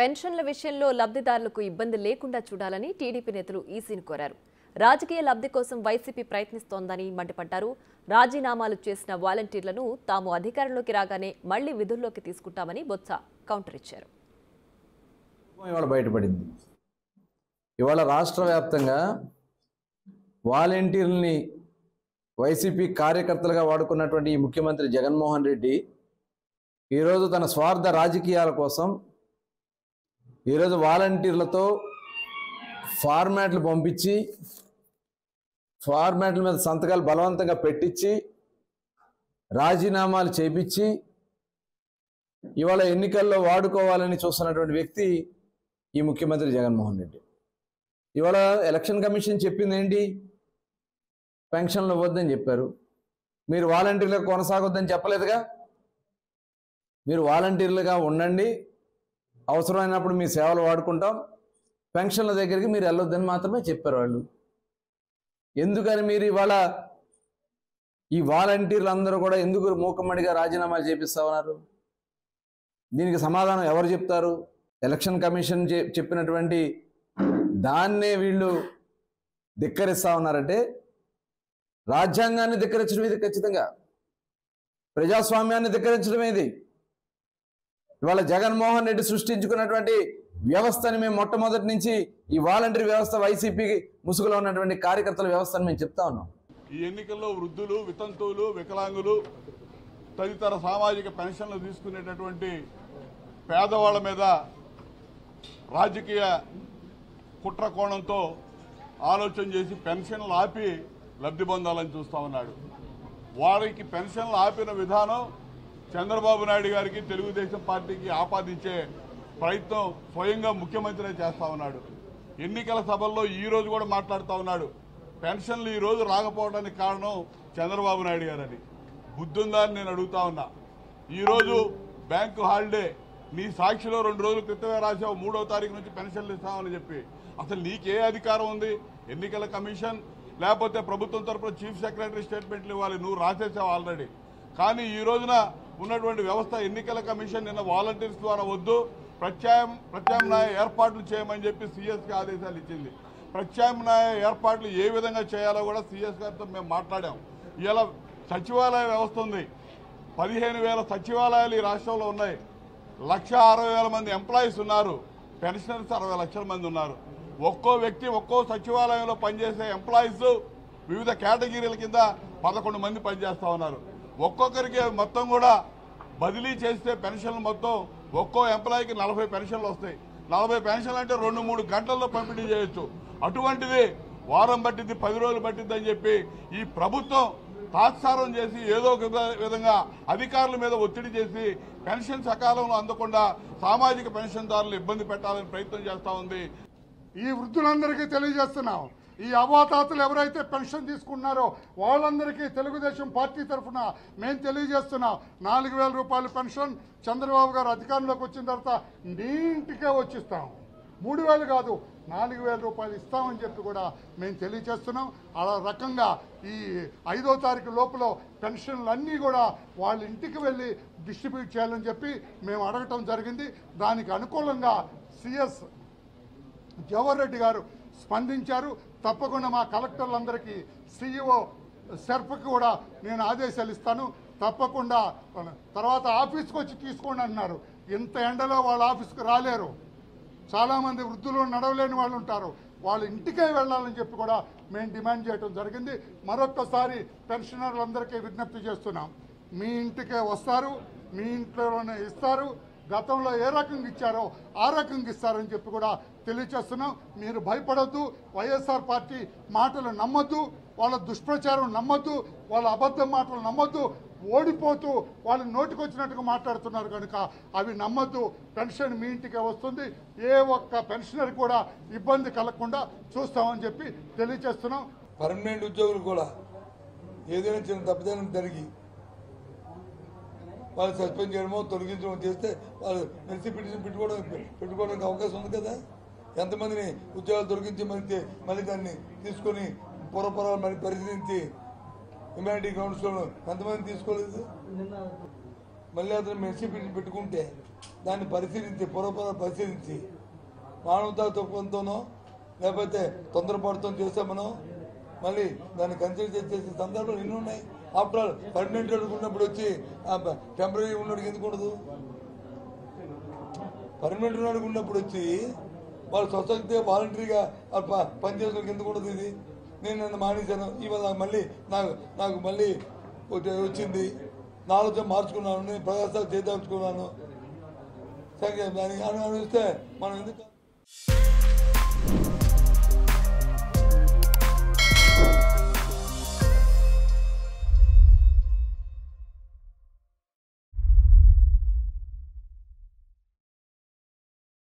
పెన్షన్ల విషయంలో లబ్ధిదారులకు ఇబ్బంది లేకుండా చూడాలని టీడీపీ నేతలు ఈసీని కోరారు రాజకీయ లబ్ధి కోసం వైసీపీ ప్రయత్నిస్తోందని మండిపడ్డారు రాజీనామాలు చేసిన వాలంటీర్లను తాము అధికారంలోకి రాగానే మళ్లీ విధుల్లోకి తీసుకుంటామని బొత్స కౌంటర్ ఇచ్చారు ఇవాళ బయటపడింది ఇవాళ రాష్ట్ర వ్యాప్తంగా వాలంటీర్లని వైసీపీ కార్యకర్తలుగా వాడుకున్నటువంటి ఈ ముఖ్యమంత్రి జగన్మోహన్ రెడ్డి ఈరోజు తన స్వార్థ రాజకీయాల కోసం ఈరోజు వాలంటీర్లతో ఫార్మాట్లు పంపించి ఫార్మాట్ల మీద సంతకాలు బలవంతంగా పెట్టించి రాజీనామాలు చేపించి ఇవాళ ఎన్నికల్లో వాడుకోవాలని చూస్తున్నటువంటి వ్యక్తి ఈ ముఖ్యమంత్రి జగన్మోహన్ రెడ్డి ఇవాళ ఎలక్షన్ కమిషన్ చెప్పింది ఏంటి పెన్షన్లు ఇవ్వద్దని చెప్పారు మీరు వాలంటీర్లుగా కొనసాగొద్దని చెప్పలేదుగా మీరు వాలంటీర్లుగా ఉండండి అవసరమైనప్పుడు మీ సేవలు వాడుకుంటాం పెన్షన్ల దగ్గరికి మీరు వెళ్ళొద్దని మాత్రమే చెప్పారు వాళ్ళు ఎందుకని మీరు ఇవాళ ఈ వాలంటీర్లు అందరూ కూడా ఎందుకు మూకమ్మడిగా రాజీనామాలు చేపిస్తా ఉన్నారు దీనికి సమాధానం ఎవరు చెప్తారు ఎలక్షన్ కమిషన్ చె- చెప్పినటువంటి దాన్నే వీళ్ళు ధిక్కరిస్తా ఉన్నారంటే రాజ్యాంగాన్ని ధిక్కరించడం ఇది ఖచ్చితంగా ప్రజాస్వామ్యాన్ని ధిక్కరించడం ఇది ఇవాళ జగన్మోహన్ రెడ్డి సృష్టించుకున్నటువంటి వ్యవస్థని మేము మొట్టమొదటి నుంచి ఈ వాలంటరీ వ్యవస్థ వైసీపీ ముసుగులో ఉన్నటువంటి కార్యకర్తల వ్యవస్థను మేము చెప్తా ఉన్నాం ఈ ఎన్నికల్లో వృద్ధులు వితంతువులు వికలాంగులు తదితర సామాజిక పెన్షన్లు తీసుకునేటటువంటి పేదవాళ్ళ మీద రాజకీయ కుట్ర కోణంతో ఆలోచన చేసి పెన్షన్లు ఆపి లబ్ధి పొందాలని చూస్తా ఉన్నాడు వారికి పెన్షన్లు ఆపిన విధానం చంద్రబాబు నాయుడు గారికి తెలుగుదేశం పార్టీకి ఆపాదించే ప్రయత్నం స్వయంగా ముఖ్యమంత్రి చేస్తా ఉన్నాడు ఎన్నికల సభల్లో ఈ రోజు కూడా మాట్లాడుతూ ఉన్నాడు పెన్షన్లు ఈ రోజు రాకపోవడానికి కారణం చంద్రబాబు నాయుడు గారని బుద్ధుందా అని నేను అడుగుతా ఉన్నా ఈ రోజు బ్యాంకు హాలిడే నీ సాక్షిలో రెండు రోజుల క్రితమే రాశావు మూడో తారీఖు నుంచి పెన్షన్లు ఇస్తామని చెప్పి అసలు నీకే అధికారం ఉంది ఎన్నికల కమిషన్ లేకపోతే ప్రభుత్వం తరపున చీఫ్ సెక్రటరీ స్టేట్మెంట్లు ఇవ్వాలి నువ్వు రాసేసావు ఆల్రెడీ కానీ ఈ రోజున ఉన్నటువంటి వ్యవస్థ ఎన్నికల కమిషన్ నిన్న వాలంటీర్స్ ద్వారా వద్దు ప్రత్యామ్ ప్రత్యామ్నాయ ఏర్పాట్లు చేయమని చెప్పి సిఎస్కి ఆదేశాలు ఇచ్చింది ప్రత్యామ్నాయ ఏర్పాట్లు ఏ విధంగా చేయాలో కూడా సిఎస్ గారితో మేము మాట్లాడాం ఇలా సచివాలయ వ్యవస్థ ఉంది పదిహేను వేల సచివాలయాలు ఈ రాష్ట్రంలో ఉన్నాయి లక్ష అరవై వేల మంది ఎంప్లాయీస్ ఉన్నారు పెన్షనర్స్ అరవై లక్షల మంది ఉన్నారు ఒక్కో వ్యక్తి ఒక్కో సచివాలయంలో పనిచేసే ఎంప్లాయీస్ వివిధ కేటగిరీల కింద పదకొండు మంది పనిచేస్తా ఉన్నారు ఒక్కొక్కరికి మొత్తం కూడా బదిలీ చేస్తే పెన్షన్లు మొత్తం ఒక్కో ఎంప్లాయీకి నలభై పెన్షన్లు వస్తాయి నలభై పెన్షన్లు అంటే రెండు మూడు గంటల్లో పంపిణీ చేయొచ్చు అటువంటిది వారం పట్టింది పది రోజులు పట్టింది అని చెప్పి ఈ ప్రభుత్వం తాత్సారం చేసి ఏదో ఒక విధ- విధంగా అధికారుల మీద ఒత్తిడి చేసి పెన్షన్ సకాలంలో అందకుండా సామాజిక పెన్షన్దారులు ఇబ్బంది పెట్టాలని ప్రయత్నం చేస్తా ఉంది ఈ వృద్ధులందరికీ తెలియజేస్తున్నాం ఈ అవాతాతలు ఎవరైతే పెన్షన్ తీసుకున్నారో వాళ్ళందరికీ తెలుగుదేశం పార్టీ తరఫున మేము తెలియజేస్తున్నాం నాలుగు వేల రూపాయల పెన్షన్ చంద్రబాబు గారు అధికారంలోకి వచ్చిన తర్వాత నీ ఇంటికే వచ్చిస్తాం మూడు వేలు కాదు నాలుగు వేల రూపాయలు ఇస్తామని చెప్పి కూడా మేము తెలియజేస్తున్నాం అలా రకంగా ఈ ఐదో తారీఖు లోపల పెన్షన్లు అన్నీ కూడా వాళ్ళ ఇంటికి వెళ్ళి డిస్ట్రిబ్యూట్ చేయాలని చెప్పి మేము అడగటం జరిగింది దానికి అనుకూలంగా సిఎస్ జవహర్ రెడ్డి గారు స్పందించారు తప్పకుండా మా కలెక్టర్లందరికీ సీఈఓ సెర్ఫ్కి కూడా నేను ఆదేశాలు ఇస్తాను తప్పకుండా తర్వాత ఆఫీస్కి వచ్చి తీసుకోండి అన్నారు ఇంత ఎండలో వాళ్ళ ఆఫీస్కి రాలేరు చాలామంది వృద్ధులు నడవలేని వాళ్ళు ఉంటారు వాళ్ళ ఇంటికే వెళ్ళాలని చెప్పి కూడా మేము డిమాండ్ చేయడం జరిగింది మరొక్కసారి పెన్షనర్లందరికీ విజ్ఞప్తి చేస్తున్నాం మీ ఇంటికే వస్తారు మీ ఇంట్లోనే ఇస్తారు గతంలో ఏ రకంగా ఇచ్చారో ఆ రకంగా ఇస్తారని చెప్పి కూడా తెలియచేస్తున్నాం మీరు భయపడొద్దు వైఎస్ఆర్ పార్టీ మాటలు నమ్మొద్దు వాళ్ళ దుష్ప్రచారం నమ్మొద్దు వాళ్ళ అబద్ధం మాటలు నమ్మొద్దు ఓడిపోతూ వాళ్ళు నోటికొచ్చినట్టుగా మాట్లాడుతున్నారు కనుక అవి నమ్మొద్దు పెన్షన్ మీ ఇంటికే వస్తుంది ఏ ఒక్క పెన్షనర్ కూడా ఇబ్బంది కలగకుండా చూస్తామని చెప్పి తెలియచేస్తున్నాం పర్మనెంట్ ఉద్యోగులు కూడా ఏదైనా చిన్న తప్పిదనం జరిగి వాళ్ళు సస్పెండ్ చేయడమో తొలగించడమో చేస్తే వాళ్ళు మెరిసి పిటిషన్ పెట్టుకోవడం పెట్టుకోవడానికి అవకాశం ఉంది కదా ఎంతమందిని ఉద్యోగాలు తొలగించి మళ్ళీ తే- మళ్ళీ దాన్ని తీసుకొని పూర్వపరాలు మళ్ళీ పరిశీలించి హ్యుమానిటీ గ్రౌండ్స్లో ఎంతమంది తీసుకోలేదు మళ్ళీ అతను మెరిసి పిటిషన్ పెట్టుకుంటే దాన్ని పరిశీలించి పూర్వపర పరిశీలించి మానవతా తత్వంతోనో లేకపోతే తొందరపాటుతో చేసామనో మళ్ళీ దాన్ని కన్సిడర్ చేసే సందర్భాలు ఎన్ని ఉన్నాయి ఆఫ్టర్ ఆల్ పర్మనెంట్ ఉన్నప్పుడు వచ్చి టెంపరీ ఉన్నప్పుడు ఎందుకు ఉండదు పర్మనెంట్ ఉన్నప్పుడు ఉన్నప్పుడు వచ్చి వాళ్ళు స్వచ్ఛత వాలంటరీగా పనిచేసిన ఎందుకు ఉండదు ఇది నేను నన్ను మానేశాను ఇవాళ నాకు మళ్ళీ నాకు నాకు మళ్ళీ ఒకటి వచ్చింది నా ఆలోచన మార్చుకున్నాను నేను ప్రజాసేవ చేద్దామనుకున్నాను సరే దాన్ని అనుభవిస్తే మనం ఎందుకు